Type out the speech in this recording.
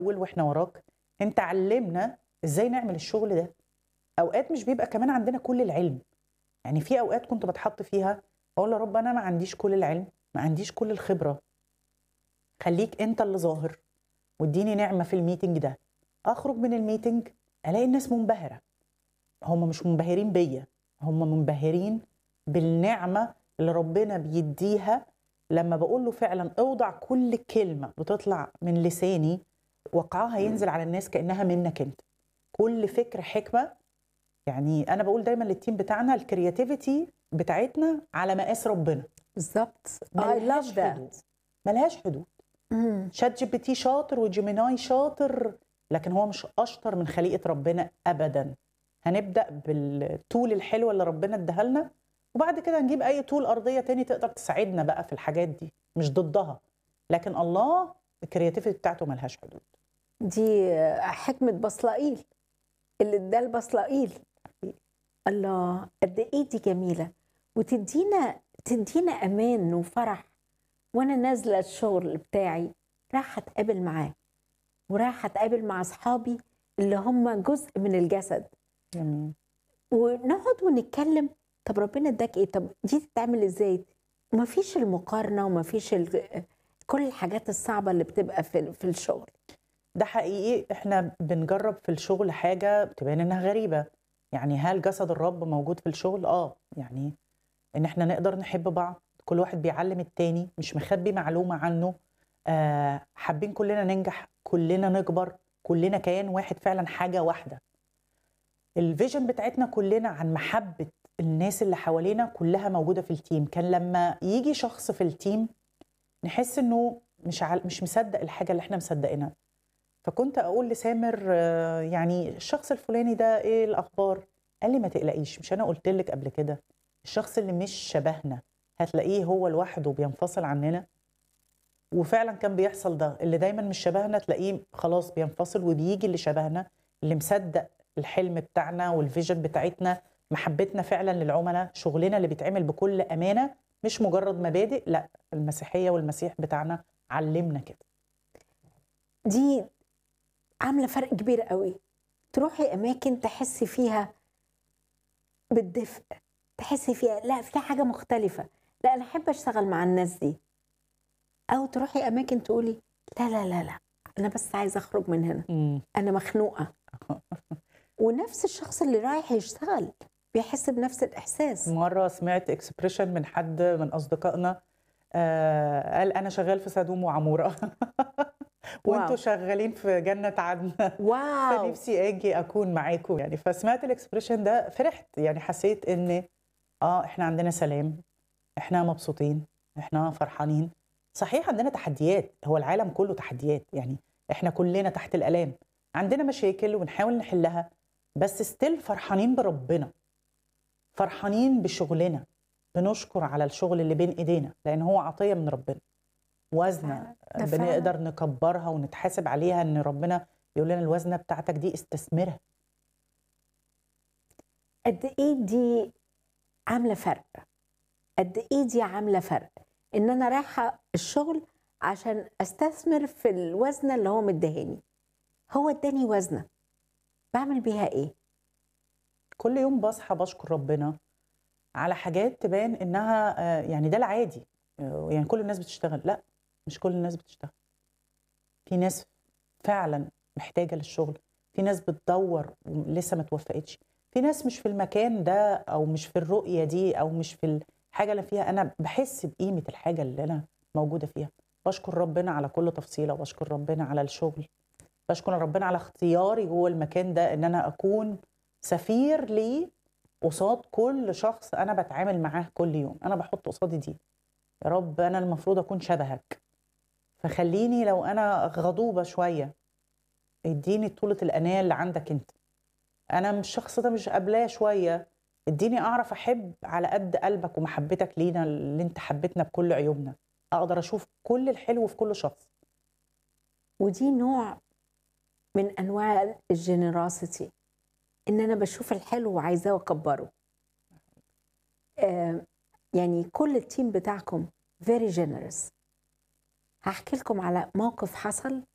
الاول واحنا وراك انت علمنا ازاي نعمل الشغل ده اوقات مش بيبقى كمان عندنا كل العلم يعني في اوقات كنت بتحط فيها اقول يا رب انا ما عنديش كل العلم ما عنديش كل الخبره خليك انت اللي ظاهر واديني نعمه في الميتنج ده اخرج من الميتنج الاقي الناس منبهره هم مش منبهرين بيا هم منبهرين بالنعمه اللي ربنا بيديها لما بقول له فعلا اوضع كل كلمه بتطلع من لساني وقعها ينزل على الناس كانها منك انت كل فكر حكمه يعني انا بقول دايما للتيم بتاعنا الكرياتيفيتي بتاعتنا على مقاس ربنا بالظبط I ملهاش love حدود that ملهاش حدود مم. شات جي بي تي شاطر وجيميناي شاطر لكن هو مش اشطر من خليقه ربنا ابدا هنبدا بالتول الحلوه اللي ربنا اداها لنا وبعد كده نجيب اي تول ارضيه تاني تقدر تساعدنا بقى في الحاجات دي مش ضدها لكن الله الكرياتيفيتي بتاعته ملهاش حدود دي حكمة بصلائيل اللي اداه لبصلائيل الله قد ايه دي جميلة وتدينا تدينا امان وفرح وانا نازلة الشغل بتاعي رايحة اتقابل معاه ورايحة اتقابل مع اصحابي اللي هم جزء من الجسد جميل ونقعد ونتكلم طب ربنا اداك ايه طب دي تتعمل ازاي ومفيش المقارنة ومفيش ال... كل الحاجات الصعبة اللي بتبقى في في الشغل ده حقيقي احنا بنجرب في الشغل حاجه تبان انها غريبه يعني هل جسد الرب موجود في الشغل اه يعني ان احنا نقدر نحب بعض كل واحد بيعلم التاني مش مخبي معلومه عنه آه حابين كلنا ننجح كلنا نكبر كلنا كيان واحد فعلا حاجه واحده الفيجن بتاعتنا كلنا عن محبه الناس اللي حوالينا كلها موجوده في التيم كان لما يجي شخص في التيم نحس انه مش عل... مش مصدق الحاجه اللي احنا مصدقينها فكنت اقول لسامر آه، يعني الشخص الفلاني ده ايه الاخبار قال لي ما تقلقيش مش انا قلت لك قبل كده الشخص اللي مش شبهنا هتلاقيه هو لوحده بينفصل عننا وفعلا كان بيحصل ده اللي دايما مش شبهنا تلاقيه خلاص بينفصل وبيجي اللي شبهنا اللي مصدق الحلم بتاعنا والفيجن بتاعتنا محبتنا فعلا للعملاء شغلنا اللي بيتعمل بكل امانه مش مجرد مبادئ لا المسيحيه والمسيح بتاعنا علمنا كده دي عامله فرق كبير قوي تروحي اماكن تحسي فيها بالدفء تحسي فيها لا في حاجه مختلفه لا انا احب اشتغل مع الناس دي او تروحي اماكن تقولي لا لا لا لا انا بس عايزه اخرج من هنا انا مخنوقه ونفس الشخص اللي رايح يشتغل بيحس بنفس الاحساس مرة سمعت اكسبريشن من حد من أصدقائنا آه قال أنا شغال في سدوم وعمورة وانتوا واو. شغالين في جنة عدن واو فنفسي أجي أكون معاكم يعني فسمعت الاكسبريشن ده فرحت يعني حسيت إن آه إحنا عندنا سلام إحنا مبسوطين إحنا فرحانين صحيح عندنا تحديات هو العالم كله تحديات يعني إحنا كلنا تحت الآلام عندنا مشاكل ونحاول نحلها بس ستيل فرحانين بربنا فرحانين بشغلنا بنشكر على الشغل اللي بين ايدينا لان هو عطيه من ربنا وزنه ده فعلا. بنقدر نكبرها ونتحاسب عليها ان ربنا يقول لنا الوزنه بتاعتك دي استثمرها قد ايه دي عامله فرق قد ايه دي عامله فرق ان انا رايحه الشغل عشان استثمر في الوزنه اللي هو مديهاني هو اداني وزنه بعمل بيها ايه كل يوم بصحى بشكر ربنا على حاجات تبان انها آه، يعني ده العادي آه، يعني كل الناس بتشتغل لا مش كل الناس بتشتغل في ناس فعلا محتاجه للشغل في ناس بتدور لسه ما توفقتش في ناس مش في المكان ده او مش في الرؤيه دي او مش في الحاجه اللي فيها انا بحس بقيمه الحاجه اللي انا موجوده فيها بشكر ربنا على كل تفصيله وبشكر ربنا على الشغل بشكر ربنا على اختياري جوه المكان ده ان انا اكون سفير ليه قصاد كل شخص انا بتعامل معاه كل يوم انا بحط قصادي دي يا رب انا المفروض اكون شبهك فخليني لو انا غضوبه شويه اديني طولة الاناه اللي عندك انت انا مش الشخص ده مش قابلاه شويه اديني اعرف احب على قد قلبك ومحبتك لينا اللي انت حبيتنا بكل عيوبنا اقدر اشوف كل الحلو في كل شخص ودي نوع من انواع الجنراسيتي ان انا بشوف الحلو وعايزاه اكبره آه يعني كل التيم بتاعكم very generous هحكي لكم على موقف حصل